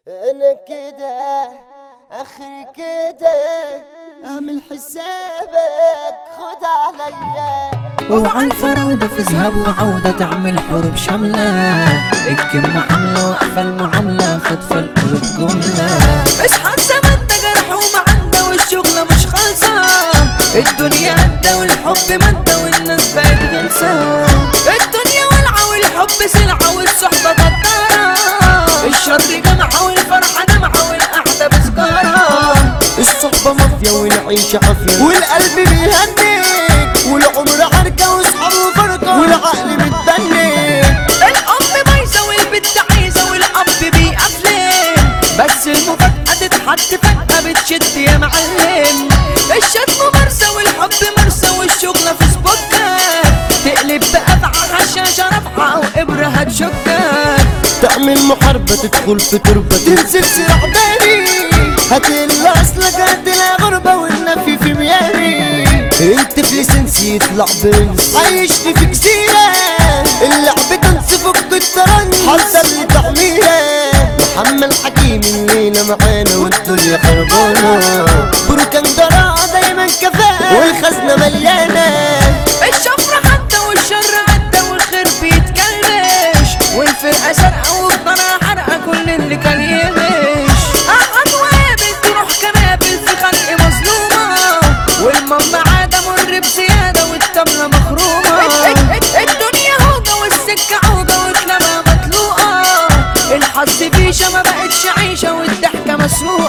انا كده اخر كده اعمل حسابك خد عليا وعلى الفراودة في ذهب وعودة تعمل حروب شاملة الكلمة حملة واقفة المعاملة خد في القلوب جملة اصحى الزمن ده جرح ومعندة والشغلة مش خالصة الدنيا قدة والحب مادة والناس بقت غلسة الدنيا والعة والحب سلعة والصحبة غدارة الشر جمعة والفرحة دمعة والقعدة بسجارة الصحبة مافيا والعيشة عافية والقلب بيهنيك والعمر عركة واصحابه فرقة والعقل متبنك الأم بايظة والبنت عايزة والأب بيقفلن بس المفاجأة تتحط فجأة بتشد يا معلم الشتم مرسى والحب مرسى والشغلة في سبوكات تقلب بأفعى هشاشة رافعة وإبرة هتشكك تعمل محاربة تدخل في تربة تنزل سلاح باري هتقل اصلك هتلاقي غربة والنفي في مياري انت في ليسنسي يطلع برنس عايشني في جزيرة اللعب تنس فك الترنس حصل لي تعميرة محمد حكيم الليلة معانا والدنيا خربانة بركان جراعة دايما كفاءة والخزنة مليانة الشفرة حتى والشر عدى والخير بيتكلمش والفرقة سرقة والطريقة حرقة كل اللي كان يغش قعد وقابل تروح كنابل في خلق مظلومة والماما عادة مر بزيادة والطبلة مخرومة الدنيا هوجة والسكة عوجة وكلامها مطلوقة الحظ فيشة ما بقتش عيشة والضحكة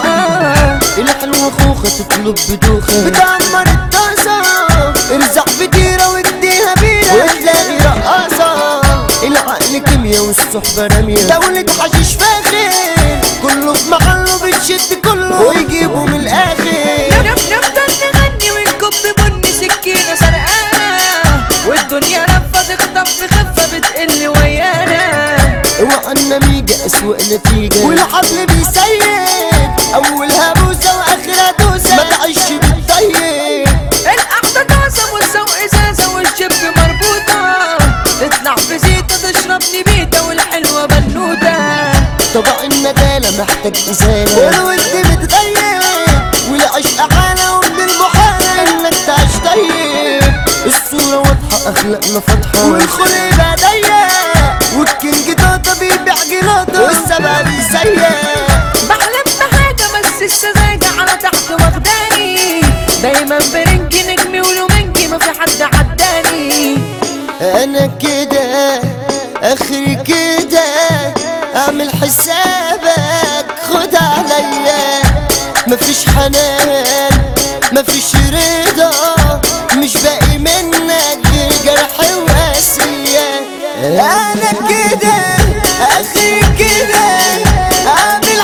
مسروقة الحلوة خوخة تطلب بدوخة بتعمر الطاسة ارزع فطيرة واديها بيرة وتلاقي رقاصة العقل كيميا والصحبة رمية دولة حشيش فاخر كله في محله بتشد كله ويجيبه من الآخر نفضل نغني ونكب بني سكينة سرقانة والدنيا لفة تخطف في خفة بتقل ويانا اوعى النميجة أسوأ نتيجة والحبل بيسيب أولها بوسة وآخرها دوسة ما تعيش بالطيب القعدة طاسة والسوق إزازة والجب مربوطة تطلع في زيتة تشرب نبيتة والحلوة بنوتة طبق الندالة محتاج إزالة والود متغير والعشق حالة ومن المحال إنك تعيش طيب الصورة واضحة أخلاقنا فاتحة والخلق بقى ضيق والكينج توتا بيبيع جلاطة والسبع بيسيق بحلم بحاجة بس السذاجة على تحت واخداني دايما برنجي نجمي ولومنجي ما في حد عداني أنا كده آخري كده أعمل حسابك خد عليا مفيش حنان مفيش رضا مش باقي منك غير جرح وقاسية أنا كده آخري كده أعمل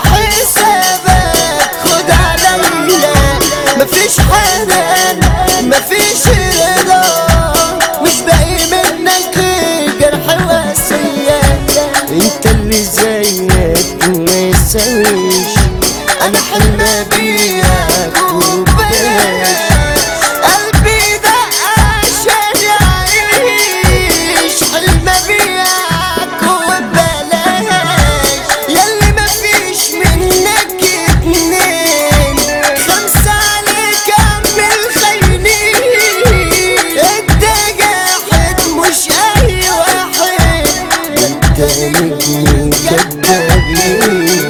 حسابك خد عليا مفيش حنان مفيش رضا مش باقي منك غير جرح وقاسية انت اللي زيك ما يسويش انا حلم بيك وبلاش قلبي دق عشان يعيش حلم بيك وبلاش ياللي مفيش منك اتنين خمسة عليك اعمل خاينين انت جاحد مش اي واحد انت نجم كدابين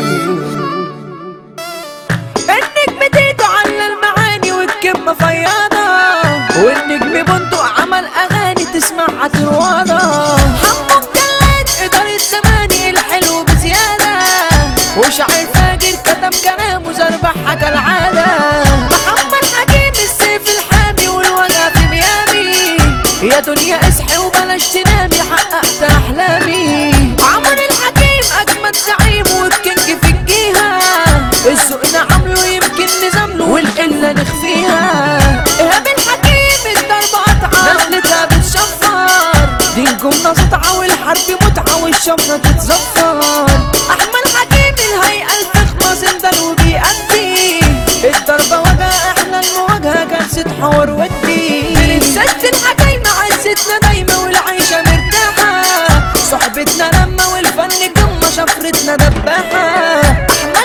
النجم تيتو على المعاني والكلمة فياضة والنجم بندق عمل أغاني تسمعها تروادة حمو الجلاد إدارة زماني الحلو بزيادة وشاعر فاجر كتب كلامه زربحها كالعادة محمد حكيم السيف الحامي والوجع في ميامي يا دنيا اصحي وبلاش تنامي حققت أحلامي عمر الحكيم أجمد زعيم والكينج في الجيهة الذوقنا عامله يمكن نزامله والقلة نخفيها إيهاب الحكيم الضربة قطعة نقلتها بتشفر دي الجملة سطعة والحرب متعة والشفرة تتزفر أحمد حكيم الهيئة الفخمة زندان وبيأدي الضربة وجه احنا المواجهة جلسة حوار ودي رسالة الحكايمة عزتنا دايما والعيشة مرتاحة صحبتنا لما والفن جمة شفرتنا دباحة أحمد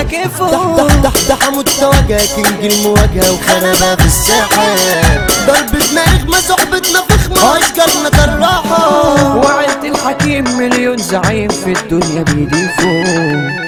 كيفه تحت تحت حمود تواجه كينج المواجهة وخربها في الساحة ضرب دماغ ما صحبتنا فخمة أشجارنا طراحة وعيلة الحكيم مليون زعيم في الدنيا بيضيفوا